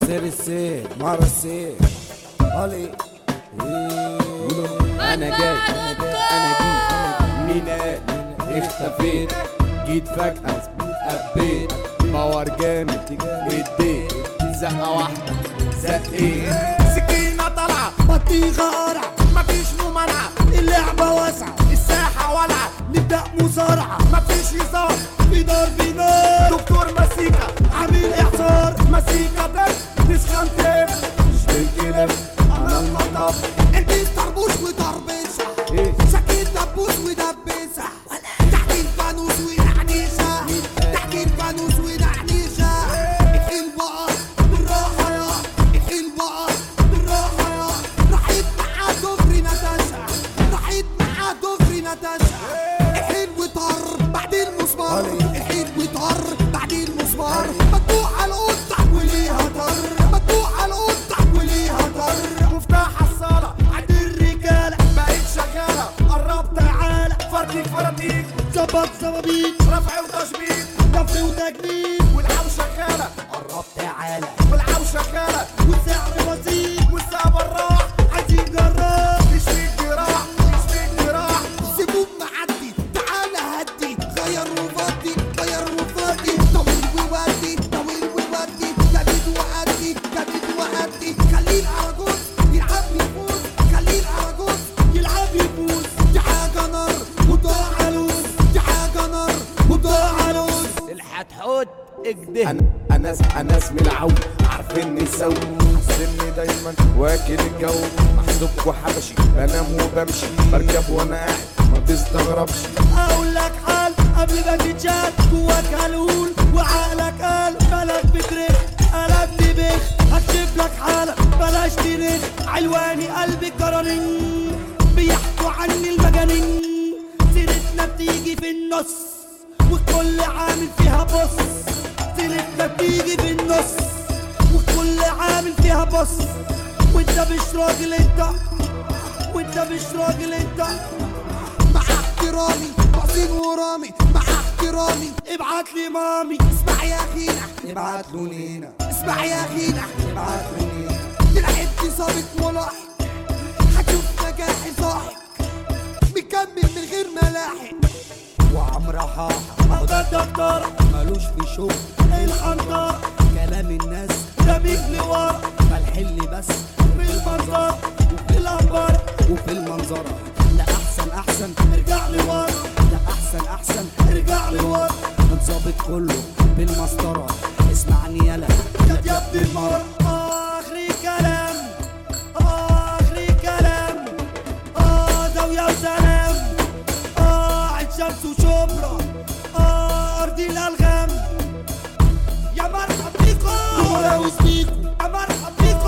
سيرسي مرسي علي انا جاي انا جاي انا جيت مين قال اختفيت جيت فجأة قبيت باور جامد اديت زقة واحدة زقيت سكينة طالعة بطيخة قرع مفيش ممانعة اللعبة واسعة الساحة ولعة نبدأ مصارعة مفيش هزار في ضرب نار دكتور مسيكا عامل إعصار مسيكا بس تسخن تف مش بالكلام انا المطب انت طربوش وضربشة إيه؟ سكين دبوس ودبسة تحت الفانوس ونعنيشة تحت الفانوس ونعنيشة الحلوة بالراحة يا الحلوة بالراحة يا راحت مع دغري نتاشا راحت مع دغري نتاشا الحلو طر بعد المسمار الحلو طر بعد المسمار مدوح على القطة وليها طر مدوح على القطة وليها طر مفتاح الصالة عند الرجالة بقيت شغالة قرب تعالى فرتيك فرتيك ظبط زبابيك رفع وتشبيك دفع وتجميل والعب شغالة قرب تعالى والعب شغالة والسعر بسيط والسعر براح عايزين جراح مش فيك جراح مش فيك جراح سيبوك معدي تعالى هدي غير وفضي غير وفضي طويل وودي طويل وودي جديد وأدي جديد وأدي خليه الأرجوز يلعب يفوز خليه الأرجوز يلعب يفوز دي حاجة نار وضاع لوز دي حاجة نار وضاع لوز الحتحوت اجده انا انا انا اسمي العو عارفيني سوي حاسسني دايما واكل الجو محسوب وحبشي بنام وبمشي بركب وانا قاعد ما تستغربش اقول لك حال قبل ما تتشال جواك هلول وعقلك قال بلاش بترخ قلبت بخ هكتب لك حالة بلاش ترخ علواني قلبي قرارين بيحكوا عني المجانين سيرتنا بتيجي في النص والكل عامل فيها بص سيرتنا بتيجي في النص والكل عامل فيها بص وانت مش راجل انت وانت مش راجل انت مع احترامي بعصين ورامي مع احترامي ابعت لي مامي اسمع يا اخينا ابعت له لينا اسمع يا اخينا ابعت له لينا تلعب ظابط ملاحق هتشوف نجاحي صاحب مكمل من غير ملاحق وعمرو حاحة اهو ده الدكتور ملوش في شغل الحنطار كلام الناس رميك لورا فالحل بس في المنظر وفي الانبار وفي المنظرة لا احسن احسن ارجع لورا لا احسن احسن ارجع لورا متظابط كله بالمسطرة اسمعني يلا يا يا ابن المرة اخري كلام اخري كلام اه زاوية وسلام اه عين شمس وشبرا اه ارض الالغام يا مرحب بيكم ولا وسطيكم يا مرحب بيكم